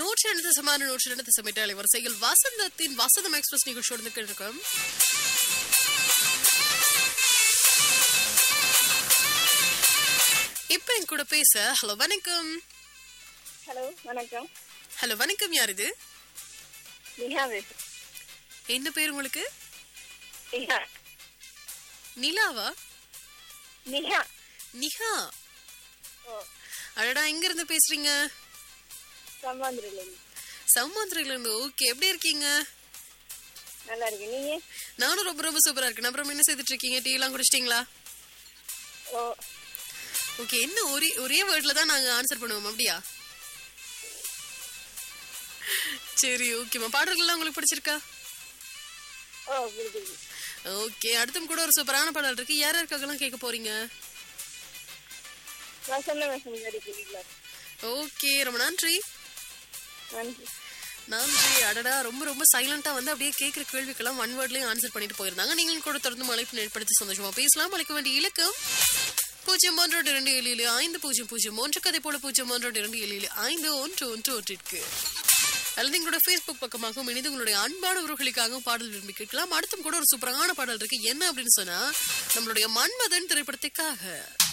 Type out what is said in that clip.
நூற்றி ரெண்டு தசமான நூற்றி ரெண்டு தசம் எட்டு அலைவரிசையில் வசந்தத்தின் வசந்தம் எக்ஸ்பிரஸ் நிகழ்ச்சியோடு இருக்கோம் இப்ப என் கூட பேச ஹலோ வணக்கம் ஹலோ வணக்கம் ஹலோ வணக்கம் யார் இது நிஹா பேசு என்ன பேர் உங்களுக்கு நிஹா நிலாவா நிஹா நிஹா ஓ அடடா எங்க இருந்து பேசுறீங்க சம்பாந்திரிலேருந்து சம்மாந்திரில இருந்து ஓகே எப்படி இருக்கீங்க நல்லா இருக்கு நீங்க நானும் ரொம்ப ரொம்ப சூப்பரா இருக்கேன் அப்புறம் என்ன செய்துட்டு இருக்கீங்க டீ எல்லாம் குடிச்சிட்டீங்களா ஓ ஓகே என்ன ஒரே ஒரே வேர்ட்ல தான் நாங்க ஆன்சர் பண்ணுவோம் அப்படியா சரி ஓகேம்மா பாடல்கள்லாம் உங்களுக்கு பிடிச்சிருக்கா ஓ பிடிச்சிருக்கு ஓகே அடுத்தும் கூட ஒரு சூப்பரான பாடல் இருக்கு யார் யாருக்காகலாம் கேட்க போறீங்க நான் சொன்ன மெசேஜ் அடிக்கிறீங்களா ஓகே ரொம்ப நன்றி நன்றி நன்றி அடடா ரொம்ப ரொம்ப சைலண்டா வந்து அப்படியே கேட்குற கேள்விக்கெல்லாம் ஒன் வேர்ட்லயும் ஆன்சர் பண்ணிட்டு போயிருந்தாங்க நீங்களும் கூட தொடர்ந்து அழைப்பு ஏற்படுத்தி சந்தோஷமா பேசலாம் அழைக்க வேண்டிய இலக்கம் பூஜ்ஜியம் ஒன்று இரண்டு ஏழு ஏழு ஐந்து பூஜ்ஜியம் பூஜ்ஜியம் ஒன்று கதை போல பூஜ்ஜியம் ஒன்று இரண்டு ஏழு ஏழு ஐந்து ஒன்று ஒன்று ஒன்றிற்கு அல்லது எங்களோட ஃபேஸ்புக் பக்கமாகவும் இணைந்து உங்களுடைய அன்பான உறவுகளுக்காகவும் பாடல் விரும்பி கேட்கலாம் அடுத்தும் கூட ஒரு சூப்பரான பாடல் இருக்கு என்ன அப்படின்னு சொன்னா நம்மளுடைய மன்மதன் திரைப்படத்துக்காக